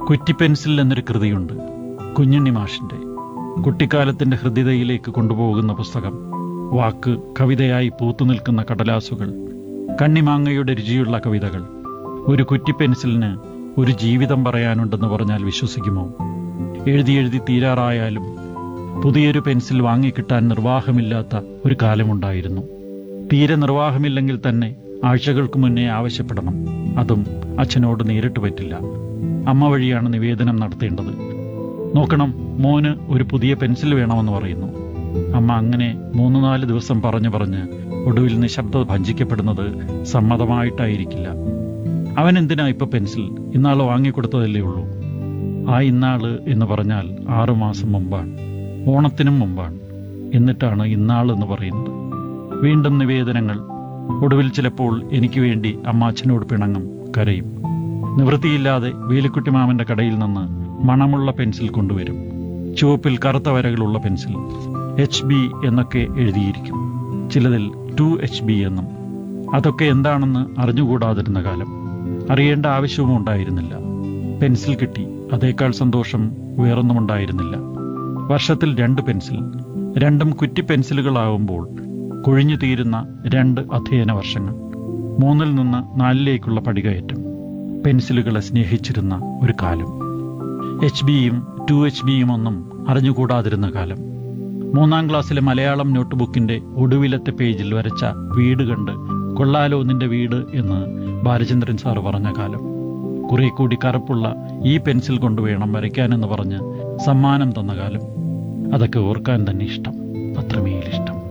കുറ്റിപ്പെൻസിൽ എന്നൊരു കൃതിയുണ്ട് കുഞ്ഞുണ്ണി മാഷിന്റെ കുട്ടിക്കാലത്തിന്റെ ഹൃദ്യതയിലേക്ക് കൊണ്ടുപോകുന്ന പുസ്തകം വാക്ക് കവിതയായി പൂത്തുനിൽക്കുന്ന കടലാസുകൾ കണ്ണിമാങ്ങയുടെ രുചിയുള്ള കവിതകൾ ഒരു കുറ്റിപ്പെൻസിലിന് ഒരു ജീവിതം പറയാനുണ്ടെന്ന് പറഞ്ഞാൽ വിശ്വസിക്കുമോ എഴുതി എഴുതി തീരാറായാലും പുതിയൊരു പെൻസിൽ വാങ്ങിക്കിട്ടാൻ നിർവാഹമില്ലാത്ത ഒരു കാലമുണ്ടായിരുന്നു തീരെ നിർവാഹമില്ലെങ്കിൽ തന്നെ ആഴ്ചകൾക്ക് മുന്നേ ആവശ്യപ്പെടണം അതും അച്ഛനോട് നേരിട്ട് പറ്റില്ല അമ്മ വഴിയാണ് നിവേദനം നടത്തേണ്ടത് നോക്കണം മോന് ഒരു പുതിയ പെൻസിൽ വേണമെന്ന് പറയുന്നു അമ്മ അങ്ങനെ മൂന്ന് നാല് ദിവസം പറഞ്ഞു പറഞ്ഞ് ഒടുവിൽ നിശബ്ദത ഭഞ്ചിക്കപ്പെടുന്നത് സമ്മതമായിട്ടായിരിക്കില്ല അവൻ എന്തിനാ ഇപ്പൊ പെൻസിൽ ഇന്നാള് വാങ്ങിക്കൊടുത്തതല്ലേ ഉള്ളൂ ആ ഇന്നാള് എന്ന് പറഞ്ഞാൽ ആറുമാസം മുമ്പാണ് ഓണത്തിനും മുമ്പാണ് എന്നിട്ടാണ് ഇന്നാൾ എന്ന് പറയുന്നത് വീണ്ടും നിവേദനങ്ങൾ ഒടുവിൽ ചിലപ്പോൾ എനിക്ക് വേണ്ടി അമ്മ അച്ഛനോട് പിണങ്ങും കരയും നിവൃത്തിയില്ലാതെ വേലിക്കുട്ടി മാമന്റെ കടയിൽ നിന്ന് മണമുള്ള പെൻസിൽ കൊണ്ടുവരും ചുവപ്പിൽ കറുത്ത വരകളുള്ള പെൻസിൽ എച്ച് ബി എന്നൊക്കെ എഴുതിയിരിക്കും ചിലതിൽ ടു എച്ച് ബി എന്നും അതൊക്കെ എന്താണെന്ന് അറിഞ്ഞുകൂടാതിരുന്ന കാലം അറിയേണ്ട ആവശ്യവും ഉണ്ടായിരുന്നില്ല പെൻസിൽ കിട്ടി അതേക്കാൾ സന്തോഷം വേറൊന്നും ഉണ്ടായിരുന്നില്ല വർഷത്തിൽ രണ്ട് പെൻസിൽ രണ്ടും കുറ്റി പെൻസിലുകളാവുമ്പോൾ കൊഴിഞ്ഞു തീരുന്ന രണ്ട് അധ്യയന വർഷങ്ങൾ മൂന്നിൽ നിന്ന് നാലിലേക്കുള്ള പടികയറ്റം പെൻസിലുകളെ സ്നേഹിച്ചിരുന്ന ഒരു കാലം എച്ച് ബിയും ടു എച്ച് ബിയും ഒന്നും അറിഞ്ഞുകൂടാതിരുന്ന കാലം മൂന്നാം ക്ലാസ്സിലെ മലയാളം നോട്ട്ബുക്കിന്റെ ഒടുവിലത്തെ പേജിൽ വരച്ച വീട് കണ്ട് കൊള്ളാലോ നിന്റെ വീട് എന്ന് ബാലചന്ദ്രൻ സാർ പറഞ്ഞ കാലം കുറെ കൂടി കറുപ്പുള്ള ഈ പെൻസിൽ കൊണ്ട് വേണം വരയ്ക്കാനെന്ന് പറഞ്ഞ് സമ്മാനം തന്ന കാലം അതൊക്കെ ഓർക്കാൻ തന്നെ ഇഷ്ടം അത്രമേൽ ഇഷ്ടം